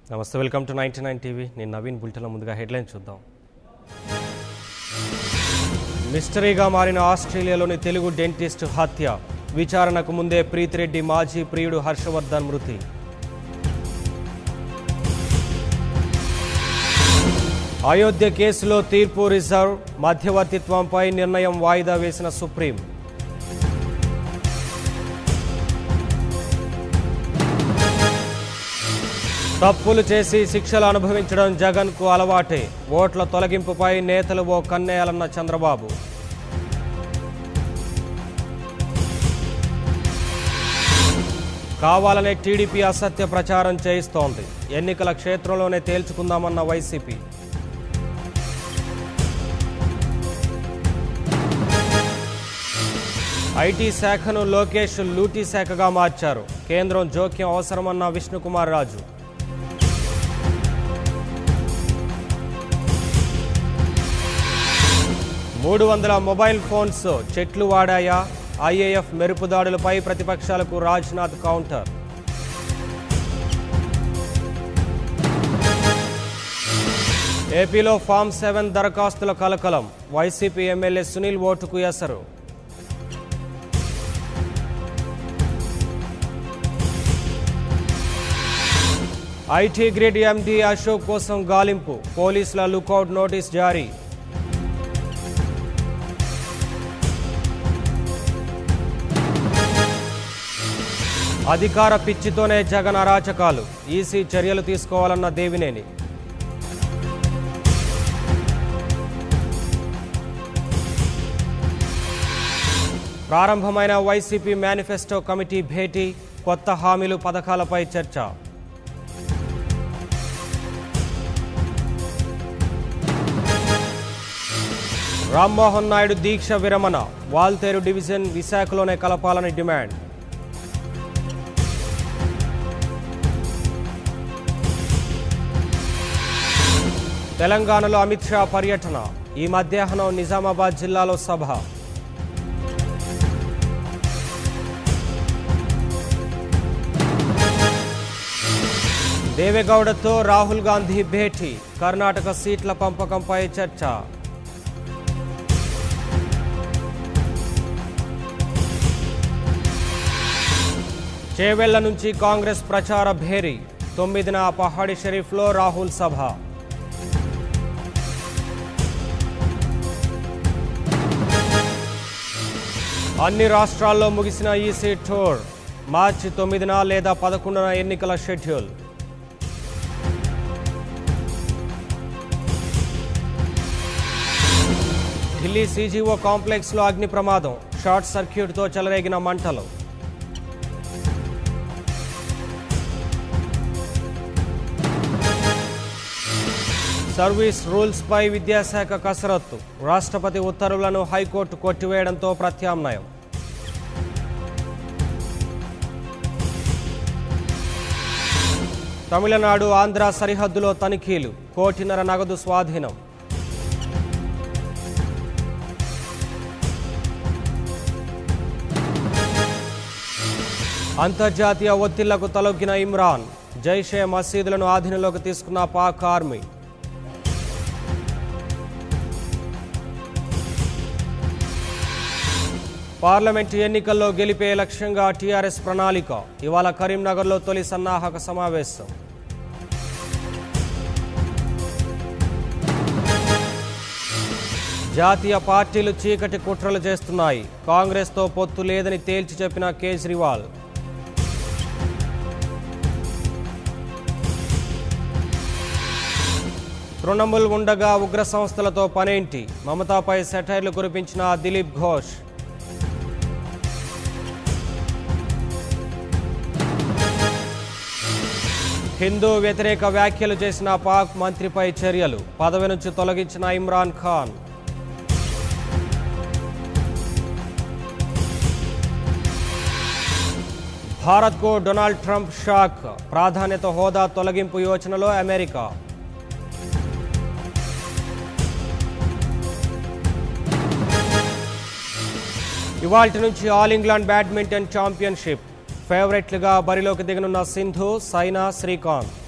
నమస్తే welcome to ninety nine TV నేను నవీన్ బుల్టన్లో ముందుగా హెడ్లైన్ చూద్దాం మిస్టరీగా మారిన ఆస్ట్రేలియాలోని తెలుగు డెంటిస్ట్ హత్య విచారణకు ముందే ప్రీతిరెడ్డి మాజీ ప్రియుడు హర్షవర్ధన్ మృతి అయోధ్య కేసులో తీర్పు రిజర్వ్ మధ్యవర్తిత్వంపై నిర్ణయం వాయిదా వేసిన సుప్రీం తప్పులు చేసి శిక్షలు అనుభవించడం జగన్కు అలవాటే ఓట్ల తొలగింపుపై నేతలు ఓ కన్నేయాలన్న చంద్రబాబు కావాలనే టీడీపీ అసత్య ప్రచారం చేయిస్తోంది ఎన్నికల క్షేత్రంలోనే తేల్చుకుందామన్న వైసీపీ ఐటీ శాఖను లోకేష్ లూటీ శాఖగా మార్చారు కేంద్రం జోక్యం అవసరమన్న విష్ణుకుమార్ రాజు మూడు వందల మొబైల్ ఫోన్స్ చెట్లు వాడాయా ఐఏఎఫ్ మెరుపు దాడులపై ప్రతిపక్షాలకు రాజ్నాథ్ కౌంటర్ ఏపీలో ఫామ్ సెవెన్ దరఖాస్తుల కలకలం వైసీపీ ఎమ్మెల్యే సునీల్ ఓటుకు ఎసరు ఐటీ గ్రేడ్ ఎండీ అశోక్ కోసం గాలింపు పోలీసుల లుకౌట్ నోటీస్ జారీ అధికార పిచ్చితోనే జగన్ అరాచకాలు ఈసీ చర్యలు తీసుకోవాలన్న దేవినేని ప్రారంభమైన వైసీపీ మేనిఫెస్టో కమిటీ భేటీ కొత్త హామీలు పథకాలపై చర్చ రామ్మోహన్ నాయుడు దీక్ష విరమణ వాల్తేరు డివిజన్ విశాఖలోనే కలపాలని డిమాండ్ తెలంగాణలో అమిత్ షా పర్యటన ఈ మధ్యాహ్నం నిజామాబాద్ జిల్లాలో సభ దేవేగౌడతో రాహుల్ గాంధీ భేటీ కర్ణాటక సీట్ల పంపకంపై చర్చ చేవెళ్ల నుంచి కాంగ్రెస్ ప్రచార భేరీ తొమ్మిదిన పహాడి షరీఫ్లో రాహుల్ సభ అన్ని రాష్ట్రాల్లో ముగిసిన ఈసీ టూర్ మార్చి తొమ్మిదిన లేదా పదకొండున ఎన్నికల షెడ్యూల్ ఢిల్లీ సీజీఓ కాంప్లెక్స్లో అగ్ని ప్రమాదం షార్ట్ సర్క్యూట్తో చెలరేగిన మంటలు సర్వీస్ రూల్స్ పై విద్యాశాఖ కసరత్తు రాష్ట్రపతి ఉత్తర్వులను హైకోర్టు కొట్టివేయడంతో ప్రత్యామ్నాయం తమిళనాడు ఆంధ్ర సరిహద్దులో తనిఖీలు కోటిన్నర నగదు స్వాధీనం అంతర్జాతీయ ఒత్తిళ్లకు తలొగ్గిన ఇమ్రాన్ జైషే మసీదులను ఆధీనంలోకి తీసుకున్న పాక్ ఆర్మీ పార్లమెంటు ఎన్నికల్లో గెలిపే లక్ష్యంగా టీఆర్ఎస్ ప్రణాళిక ఇవాళ కరీంనగర్లో తొలి సన్నాహక సమావేశం జాతీయ పార్టీలు చీకటి కుట్రలు చేస్తున్నాయి కాంగ్రెస్తో పొత్తు లేదని తేల్చి చెప్పిన కేజ్రీవాల్ తృణమూల్ ఉండగా ఉగ్ర సంస్థలతో పనేంటి మమతాపై సెటైర్లు కురిపించిన దిలీప్ ఘోష్ హిందూ వ్యతిరేక వ్యాఖ్యలు చేసిన పాక్ మంత్రిపై చర్యలు పదవి నుంచి తొలగించిన ఇమ్రాన్ ఖాన్ భారత్కు డొనాల్డ్ ట్రంప్ షాక్ ప్రాధాన్యత హోదా తొలగింపు యోచనలో అమెరికా ఇవాల్టి నుంచి ఆల్ ఇంగ్లాండ్ బ్యాడ్మింటన్ ఛాంపియన్షిప్ ఫేవరెట్లుగా బరిలోకి దిగనున్న సింధు సైనా శ్రీకాంత్